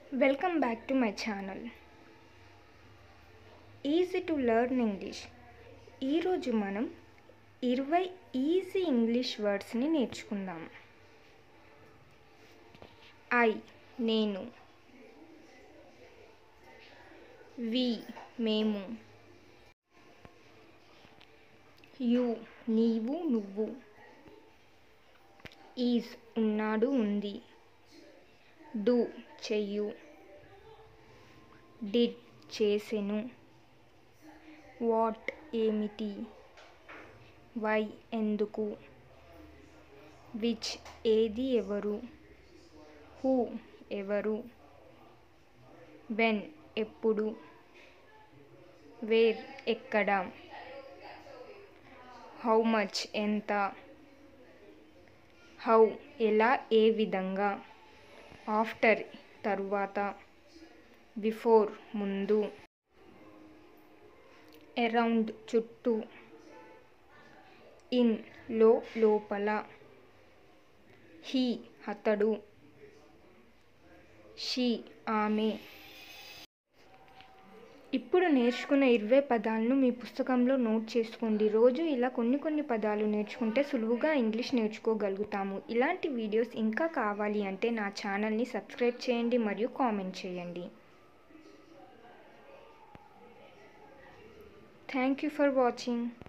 welcome back to my channel easy to learn English ఈరోజు మనం ఇరవై ఈజీ ఇంగ్లీష్ వర్డ్స్ని నేర్చుకుందాం ఐ నేను వి మేము యు నీవు నువ్వు ఈజ్ ఉన్నాడు ఉంది డూ చెయ్యు డిడ్ చేసెను వాట్ ఏమిటి వై ఎందుకు విచ్ ఏది ఎవరు హూ ఎవరు వెన్ ఎప్పుడు వేర్ ఎక్కడ హౌ మచ్ ఎంత హౌ ఎలా ఏ విధంగా ఆఫ్టర్ తరువాత బిఫోర్ ముందు అరౌండ్ చుట్టూ ఇన్ లో లోపల హీ అతడు షీ ఆమె ఇప్పుడు నేర్చుకున్న ఇరవై పదాలను మీ పుస్తకంలో నోట్ చేసుకోండి రోజు ఇలా కొన్ని కొన్ని పదాలు నేర్చుకుంటే సులువుగా ఇంగ్లీష్ నేర్చుకోగలుగుతాము ఇలాంటి వీడియోస్ ఇంకా కావాలి అంటే నా ఛానల్ని సబ్స్క్రైబ్ చేయండి మరియు కామెంట్ చేయండి థ్యాంక్ యూ ఫర్ వాచింగ్